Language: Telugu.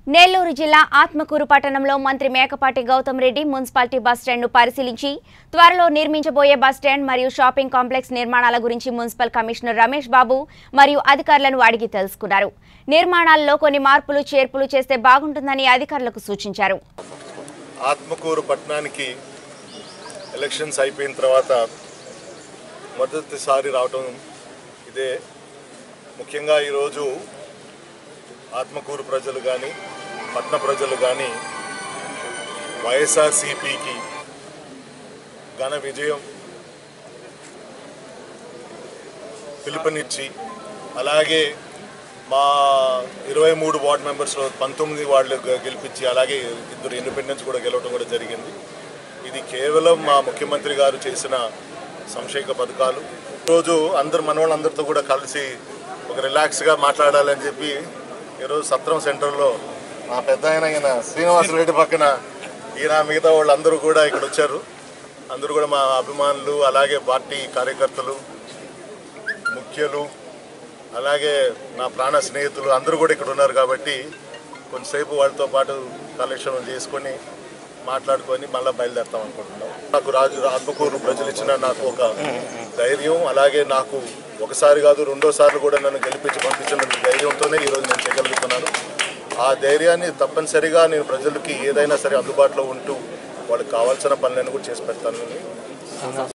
నెల్లూరు జిల్లా ఆత్మకూరు పట్టణంలో మంత్రి మేకపాటి గౌతమ్ రెడ్డి మున్సిపాలిటీ బస్ స్టాండ్ను పరిశీలించి త్వరలో నిర్మించబోయే బస్ స్టాండ్ మరియు షాపింగ్ కాంప్లెక్స్ నిర్మాణాల గురించి మున్సిపల్ కమిషనర్ రమేష్ బాబు మరియు అధికారులను అడిగి తెలుసుకున్నారు నిర్మాణాల్లో కొన్ని మార్పులు చేర్పులు చేస్తే బాగుంటుందని అధికారులకు సూచించారు ఆత్మకూరు పట్టణానికి ఎలక్షన్స్ అయిపోయిన తర్వాత మొదటిసారి రావటం ఇదే ముఖ్యంగా ఈరోజు ఆత్మకూరు ప్రజలు కానీ పట్టణ ప్రజలు కానీ వైఎస్ఆర్సిపికి ఘన విజయం పిలుపునిచ్చి అలాగే మా ఇరవై మూడు వార్డ్ మెంబర్స్లో పంతొమ్మిది వాళ్ళు గె- గెలిపించి అలాగే ఇద్దరు ఇండిపెండెన్స్ కూడా గెలవడం కూడా జరిగింది ఇది కేవలం మా ముఖ్యమంత్రి గారు చేసిన సంక్షేమ పథకాలు ఈరోజు అందరు మనవాళ్ళందరితో కూడా కలిసి ఒక రిలాక్స్గా మాట్లాడాలని చెప్పి ఈరోజు సత్రం సెంటర్లో మా పెద్ద ఆయన ఈయన శ్రీనివాసరెడ్డి పక్కన ఈయన మిగతా వాళ్ళందరూ కూడా ఇక్కడ వచ్చారు అందరూ కూడా మా అభిమానులు అలాగే పార్టీ కార్యకర్తలు ముఖ్యులు అలాగే నా ప్రాణ స్నేహితులు అందరూ కూడా ఇక్కడ ఉన్నారు కాబట్టి కొంతసేపు వాళ్ళతో పాటు కలెక్షన్ చేసుకొని మాట్లాడుకొని మళ్ళీ బయలుదేరుతాం అనుకుంటున్నాం నాకు రాజు ఆత్మకూరు ప్రజలు ఇచ్చిన నాకు ఒక ధైర్యం అలాగే నాకు ఒకసారి కాదు రెండోసార్లు కూడా నన్ను గెలిపించి పంపించిన ధైర్యంతోనే ఈరోజు నేను చేయగలుగుతున్నాను ఆ ధైర్యాన్ని తప్పనిసరిగా నేను ప్రజలకి ఏదైనా సరే అందుబాటులో ఉంటూ వాళ్ళకి కావాల్సిన పనులను కూడా చేసి పెడతానని